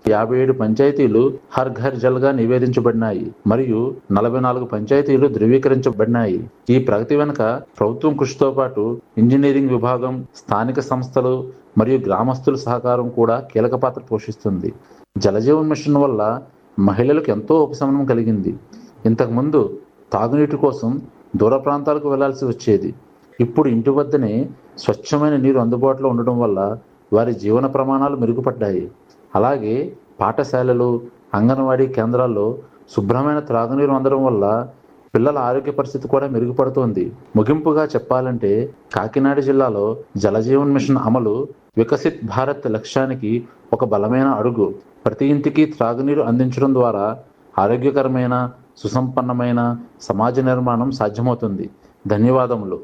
యాభై ఏడు పంచాయతీలు హర్ ఘర్ జల్ గా నివేదించబడినాయి మరియు నలభై నాలుగు పంచాయతీలు ధృవీకరించబడినాయి ఈ ప్రగతి వెనుక ప్రభుత్వం కృషితో పాటు ఇంజనీరింగ్ విభాగం స్థానిక సంస్థలు మరియు గ్రామస్తుల సహకారం కూడా కీలక పాత్ర పోషిస్తుంది జలజీవన్ మిషన్ వల్ల మహిళలకు ఎంతో ఉపశమనం కలిగింది ఇంతకుముందు తాగునీటి కోసం దూర ప్రాంతాలకు వెళ్లాల్సి వచ్చేది ఇప్పుడు ఇంటి వద్దనే స్వచ్ఛమైన నీరు అందుబాటులో ఉండడం వల్ల వారి జీవన ప్రమాణాలు మెరుగుపడ్డాయి అలాగే పాఠశాలలు అంగన్వాడీ కేంద్రాల్లో శుభ్రమైన త్రాగునీరు అందడం వల్ల పిల్లల ఆరోగ్య పరిస్థితి కూడా మెరుగుపడుతోంది ముగింపుగా చెప్పాలంటే కాకినాడ జిల్లాలో జలజీవన్ మిషన్ అమలు వికసిత్ భారత్ లక్ష్యానికి ఒక బలమైన అడుగు ప్రతి ఇంటికి త్రాగునీరు అందించడం ద్వారా ఆరోగ్యకరమైన సుసంపన్నమైన సమాజ నిర్మాణం సాధ్యమవుతుంది ధన్యవాదములు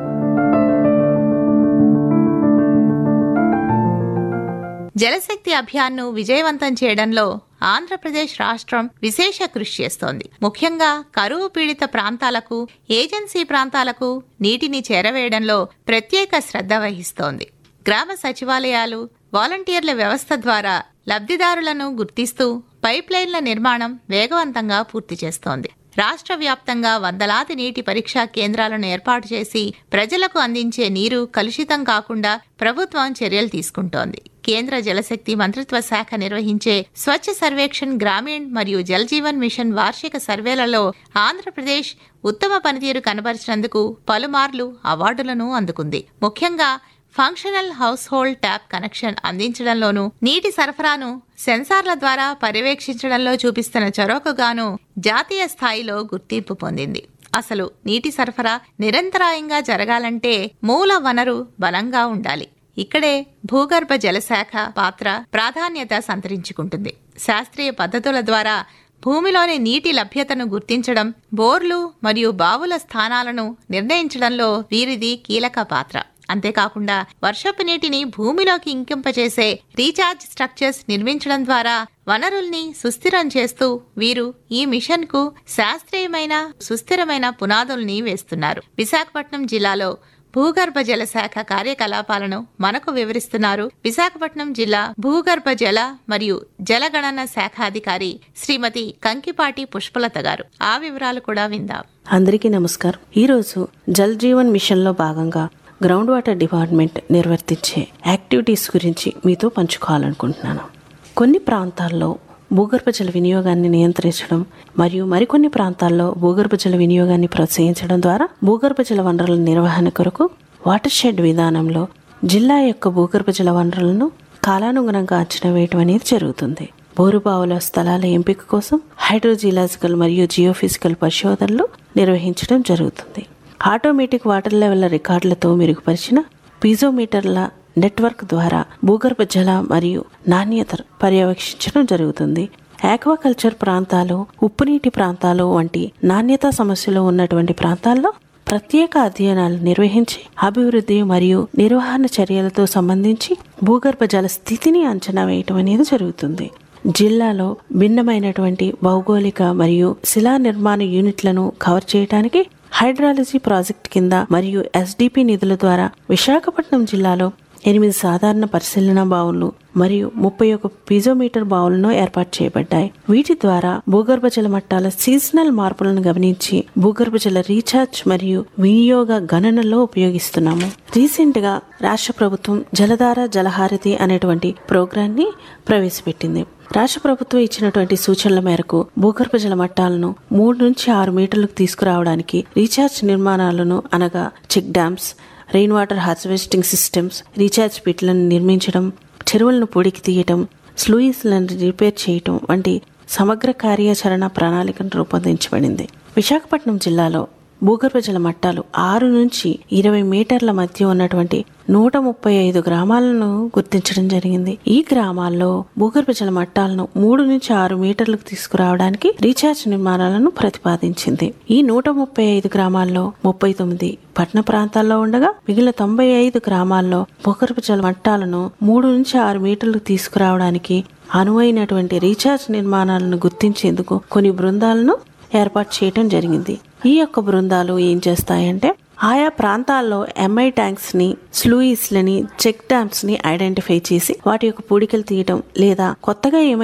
జలశక్తి అభియాన్ను విజయవంతం చేయడంలో ఆంధ్రప్రదేశ్ రాష్ట్రం విశేష కృషి చేస్తోంది ముఖ్యంగా కరువు పీడిత ప్రాంతాలకు ఏజెన్సీ ప్రాంతాలకు నీటిని చేరవేయడంలో ప్రత్యేక శ్రద్ధ వహిస్తోంది గ్రామ సచివాలయాలు వాలంటీర్ల వ్యవస్థ ద్వారా లబ్ధిదారులను గుర్తిస్తూ పైప్ లైన్ల నిర్మాణం వేగవంతంగా పూర్తి చేస్తోంది రాష్ట్ర వ్యాప్తంగా వందలాది నీటి పరీక్షా కేంద్రాలను ఏర్పాటు చేసి ప్రజలకు అందించే నీరు కలుషితం కాకుండా ప్రభుత్వం చర్యలు తీసుకుంటోంది కేంద్ర జలశక్తి మంత్రిత్వ శాఖ నిర్వహించే స్వచ్ఛ సర్వేక్షణ్ గ్రామీణ్ మరియు జల్ జీవన్ మిషన్ వార్షిక సర్వేలలో ఆంధ్రప్రదేశ్ ఉత్తమ పనితీరు కనబరిచినందుకు పలుమార్లు అవార్డులను అందుకుంది ముఖ్యంగా functional household tap connection అందించడంలోనూ నీటి సరఫరాను సెన్సార్ల ద్వారా పర్యవేక్షించడంలో చూపిస్తున్న చొరవకుగాను జాతీయ స్థాయిలో గుర్తింపు పొందింది అసలు నీటి సరఫరా నిరంతరాయంగా జరగాలంటే మూల వనరు బలంగా ఉండాలి ఇక్కడే భూగర్భ జలశాఖ పాత్ర ప్రాధాన్యత సంతరించుకుంటుంది శాస్త్రీయ పద్ధతుల ద్వారా భూమిలోని నీటి లభ్యతను గుర్తించడం బోర్లు మరియు బావుల స్థానాలను నిర్ణయించడంలో వీరిది కీలక పాత్ర అంతేకాకుండా వర్షపు నీటిని భూమిలోకి ఇంకింపచేసే రీఛార్జ్ స్ట్రక్చర్స్ నిర్మించడం ద్వారా వనరుల్ని సుస్థిరం చేస్తూ వీరు ఈ మిషన్ కు శాస్త్రీయమైన సుస్థిరమైన పునాదుల్ని వేస్తున్నారు విశాఖపట్నం జిల్లాలో భూగర్భ జల శాఖ కార్యకలాపాలను మనకు వివరిస్తున్నారు విశాఖపట్నం జిల్లా భూగర్భ జల మరియు జలగణన శాఖాధికారి శ్రీమతి కంకిపాటి పుష్పలత గారు ఆ వివరాలు కూడా విందాం అందరికీ నమస్కారం ఈరోజు జల్ జీవన్ మిషన్లో భాగంగా గ్రౌండ్ వాటర్ డిపార్ట్మెంట్ నిర్వర్తించే యాక్టివిటీస్ గురించి మీతో పంచుకోవాలనుకుంటున్నాను కొన్ని ప్రాంతాల్లో భూగర్భ జల వినియోగాన్ని నియంత్రించడం మరియు మరికొన్ని ప్రాంతాల్లో భూగర్భ జల వినియోగాన్ని ప్రోత్సహించడం ద్వారా భూగర్భ జల వనరుల నిర్వహణ కొరకు వాటర్ షెడ్ విధానంలో జిల్లా యొక్క భూగర్భ జల వనరులను కాలానుగుణంగా అంచనా వేయడం అనేది జరుగుతుంది బోరుబావుల స్థలాల ఎంపిక కోసం హైడ్రోజియలాజికల్ మరియు జియోఫిజికల్ పరిశోధనలు నిర్వహించడం జరుగుతుంది ఆటోమేటిక్ వాటర్ లెవెల్ రికార్డులతో మెరుగుపరిచిన పీజోమీటర్ల నెట్వర్క్ ద్వారా భూగర్భ జల మరియు నాణ్యత పర్యవేక్షించడం జరుగుతుంది ఆక్వాకల్చర్ ప్రాంతాలు ఉప్పునీటి ప్రాంతాలు వంటి నాణ్యతా సమస్యలు ఉన్నటువంటి ప్రాంతాల్లో ప్రత్యేక అధ్యయనాలు నిర్వహించి అభివృద్ధి మరియు నిర్వహణ చర్యలతో సంబంధించి భూగర్భ జల స్థితిని అంచనా వేయటం అనేది జరుగుతుంది జిల్లాలో భిన్నమైనటువంటి భౌగోళిక మరియు శిలా నిర్మాణ యూనిట్లను కవర్ చేయడానికి హైడ్రాలజీ ప్రాజెక్ట్ కింద మరియు ఎస్డిపి నిధుల ద్వారా విశాఖపట్నం జిల్లాలో ఎనిమిది సాధారణ పరిశీలన బావులు మరియు ముప్పై ఒక పీజోమీటర్ బావులను ఏర్పాటు చేయబడ్డాయి వీటి ద్వారా భూగర్భ జల మట్టాల సీజనల్ మార్పులను గమనించి భూగర్భ జల రీఛార్జ్ మరియు వినియోగ గణనలో ఉపయోగిస్తున్నాము రీసెంట్ గా రాష్ట్ర ప్రభుత్వం జలధార జలహారతి అనేటువంటి ప్రోగ్రామ్ ని ప్రవేశపెట్టింది రాష్ట్ర ప్రభుత్వం ఇచ్చినటువంటి సూచనల మేరకు భూగర్భ జల మట్టాలను మూడు నుంచి ఆరు మీటర్లకు తీసుకురావడానికి రీఛార్జ్ నిర్మాణాలను అనగా check dams rain water harvesting systems recharge పిట్లను నిర్మించడం చెరువులను పొడికి తీయటం స్లూయిస్లను రిపేర్ చేయటం వంటి సమగ్ర కార్యాచరణ ప్రణాళికను రూపొందించబడింది విశాఖపట్నం జిల్లాలో భూగర్భ జల మట్టాలు ఆరు నుంచి ఇరవై మీటర్ల మధ్య ఉన్నటువంటి నూట ముప్పై ఐదు గ్రామాలను గుర్తించడం జరిగింది ఈ గ్రామాల్లో భూగర్భ జల మట్టాలను మూడు నుంచి ఆరు మీటర్లకు తీసుకురావడానికి రీఛార్జ్ నిర్మాణాలను ప్రతిపాదించింది ఈ నూట ముప్పై ఐదు గ్రామాల్లో ముప్పై తొమ్మిది పట్టణ ప్రాంతాల్లో ఉండగా మిగిలిన తొంభై ఐదు గ్రామాల్లో భూగర్భ జల మట్టాలను మూడు నుంచి ఆరు మీటర్లకు తీసుకురావడానికి అనువైనటువంటి రీఛార్జ్ నిర్మాణాలను గుర్తించేందుకు కొన్ని బృందాలను ఏర్పాటు చేయడం జరిగింది ఈ యొక్క బృందాలు ఏం చేస్తాయంటే ఆయా ప్రాంతాల్లో ఎంఐ ట్యాంక్స్ ని స్లూయిస్ లని చెక్ డ్యామ్స్ ని ఐడెంటిఫై చేసి వాటి యొక్క పూడికలు తీయటం లేదా కొత్తగా ఏమైనా